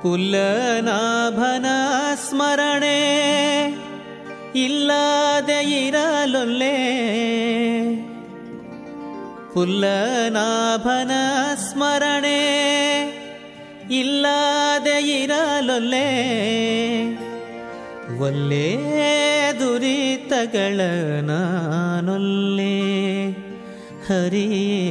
ಪುಲ್ಲನಾಭನ ಸ್ಮರಣೆ ಇಲ್ಲದೆ ಇರಲೊಲ್ಲೆ ಪುಲ್ಲನಾಭನ ಸ್ಮರಣೆ ಇಲ್ಲದೆ ಇರಲೊಲ್ಲೆ ಒಲ್ಲೆ ದುರಿತಗಳ ನಾನೊಲ್ಲೆ ಹರಿಯೇ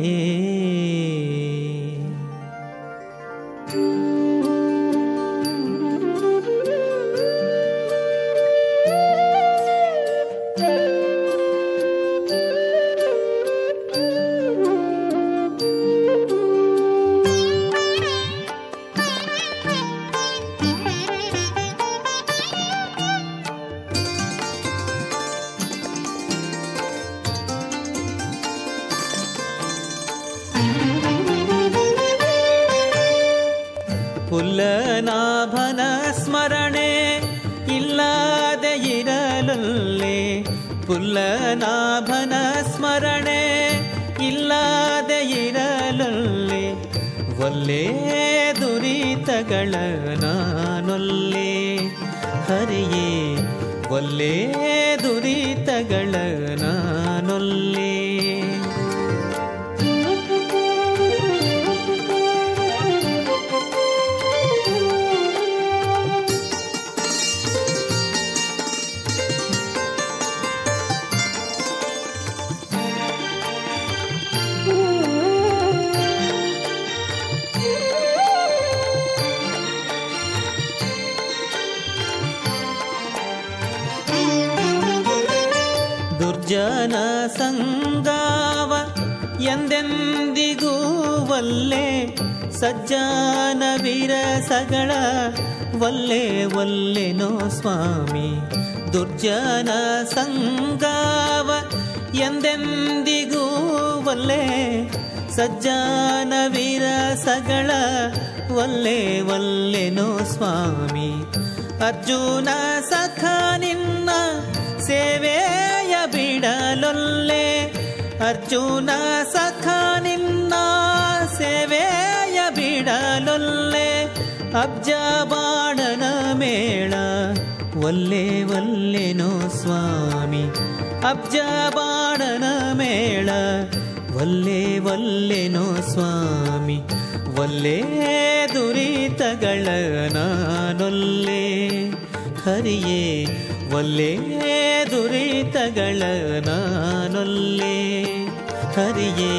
ಪುಲ್ಲನಾಭನ ಸ್ಮರಣೆ ಇಲ್ಲದೆ ಇರಲೊಲ್ಲೆ ಪುಲ್ಲನಾಭನ ಸ್ಮರಣೆ ಇಲ್ಲದೆ ಇರಲೊಲ್ಲೆ ಒಲ್ಲೆ ದುರಿತಗಳ ನಾನೊಲ್ಲೆ ಹರಿಯೇ ಒಲ್ಲೆ ದುರಿತಗಳ ನಾನೊಲ್ಲೆ ದುರ್ಜನ ಸಂಗಾವ ಎಂದೆಂದಿಗೂ ಒಲ್ಲೆ ಸಜ್ಜಾನ ವಿರಸಗಳ ಒಲ್ಲೆ ಒಲ್ಲೆನೋ ಸ್ವಾಮಿ ದುರ್ಜನ ಸಂಗಾವ ಎಂದೆಂದಿಗೂ ಒಲ್ಲೆ ಸಜ್ಜಾನ ವಿರಸಗಳ ಒಲ್ಲೆ ಒಲ್ಲೆನೋ ಸ್ವಾಮಿ ಅರ್ಜುನ ಸಖ ನಿನ್ನ ಸೇವೆಯ ಬಿಡಲೊಲ್ಲೆ ಅರ್ಜುನ ಸಖ ನಿನ್ನ ಸೇವೆಯ ಬಿಡಲೊಲ್ಲೆ ಅಬ್ಜ ಬಾಣನ ಮೇಳ ಒಲ್ಲೆ ಒಲ್ಲೆನೋ ಸ್ವಾಮಿ ಅಬ್ಜ ಬಾಣನ ಮೇಳ ಒಲ್ಲೆ ಒಲ್ಲೆನೋ ಸ್ವಾಮಿ ಒಲ್ಲೆ ದುರಿತಗಳ ನಾನೊಲ್ಲೆ ಹರಿಯೇ ಒಲ್ಲೆ ದುರಿತಗಳ ನಾನೊಲ್ಲೆ ಹರಿಯೇ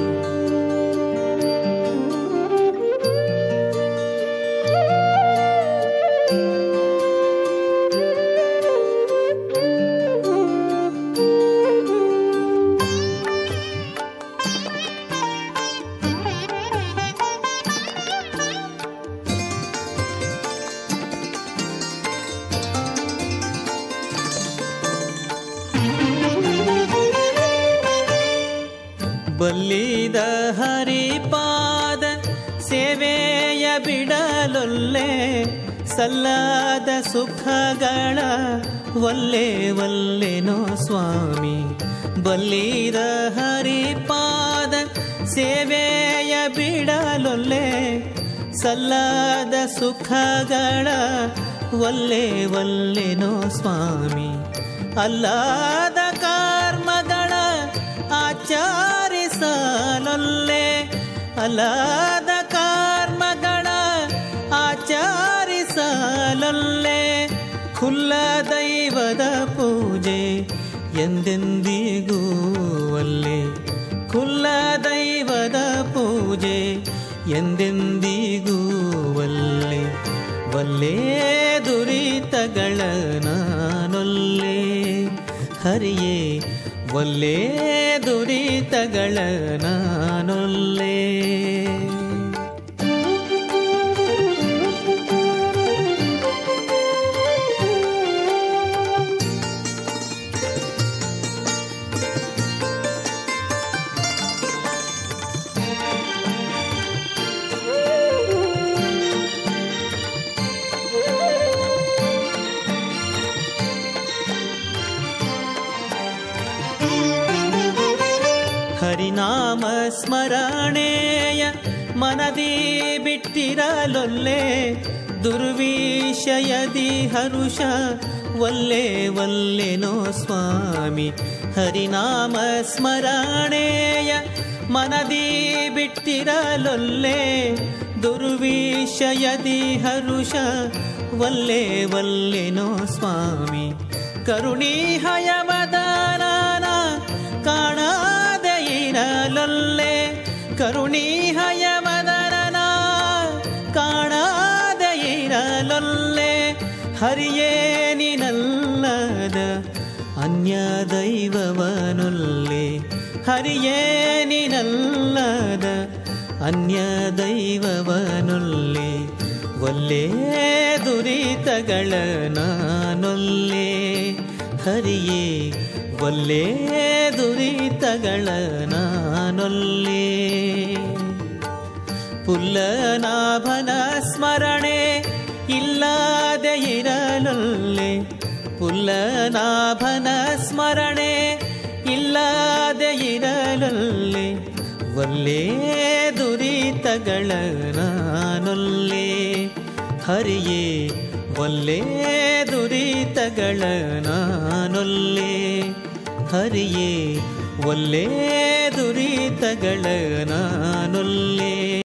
ಬಲ್ಲಿದ ಹರಿಪಾದ ಸೇವೆಯ ಬಿಡಲೊಲ್ಲೆ ಸಲ್ಲಾದ ಸುಖಗಳ ಒಲ್ಲೆ ಒಲ್ಲೆನೋ ಸ್ವಾಮಿ ಬಲ್ಲಿದ ಹರಿಪಾದ ಸೇವೆಯ ಬಿಡಲೊಲ್ಲೆ ಸಲ್ಲಾದ ಸುಖಗಳ ಒಲ್ಲೆ ಒಲ್ಲೆನೋ ಸ್ವಾಮಿ ಅಲ್ಲಾದ ಕರ್ಮಗಳ ಆಚರಿಸಲೊಲ್ಲೆ ಅಲಾದ ಕರ್ಮಗಳ ಆಚರಿಸಲೊಲ್ಲೆ ಖುಲ್ಲ ದೈವದ ಪೂಜೆ ಎಂದೆಂದಿಗೂ ಒಲ್ಲೆ ಖುಲ್ಲ ದೈವದ ಪೂಜೆ ಎಂದೆಂದಿಗೂ ಒಲ್ಲೆ ಒಲ್ಲೆ ದುರಿತಗಳ ನಾನೊಲ್ಲೆ ಹರಿಯೇ ಒಲ್ಲೆ ದುರಿತಗಳ ನಾನೊಲ್ಲೆ ಹರಿನಾಮ ಸ್ಮರಣೆಯ ಮನದಿ ಬಿಟ್ಟಿರಲೊಲ್ಲೆ ದುರ್ವಿಷಯದಿ ಹರುಷ ವಲ್ಲೆ ವಲ್ಲೆನೋ ಸ್ವಾಮಿ ಹರಿನಾಮ ಸ್ಮರಣೆಯ ಮನದಿ ಬಿಟ್ಟಿರಲೊಲ್ಲೆ ದುರ್ವಿಷಯದಿ ಹರುಷ ವಲ್ಲೆ ವಲ್ಲೆನೋ ಸ್ವಾಮಿ ಕರುಣಿ ಹಯವದಾನ ಕಾಣದೆ ಇರಲೊಲ್ಲೆ ಕರುಣಿ ಹಯವದನ ಕಾಣದೆ ಇರಲೊಲ್ಲೆ ಹರಿಯೇ ನಿನಲ್ಲದ ಅನ್ಯ ದೈವವನೊಲ್ಲೆ ಹರಿಯೇ ನಿನಲ್ಲದ ಅನ್ಯ ದೈವವನೊಲ್ಲೆ ಒಲ್ಲೆ ದುರಿತಗಳ ನಾನೊಲ್ಲೆ ಹರಿಯೇ ಒಲ್ಲೆ ದುರಿತಗಳ ನಾನೊಲ್ಲೆ ಪುಲ್ಲನಾಭನ ಸ್ಮರಣೆ ಇಲ್ಲದೆ ಇರಲೊಲ್ಲೆ ಪುಲ್ಲನಾಭನ ಸ್ಮರಣೆ ಇಲ್ಲದೆ ಇರಲೊಲ್ಲೆ ಒಲ್ಲೆ ದುರಿತಗಳ ನಾನೊಲ್ಲೆ ಹರಿಯೇ ಒಲ್ಲೆ ದುರಿತಗಳ ನಾನೊಲ್ಲೆ ಹರಿಯೇ ಒಲ್ಲೆ ದುರಿತಗಳ ನಾನೊಲ್ಲೆ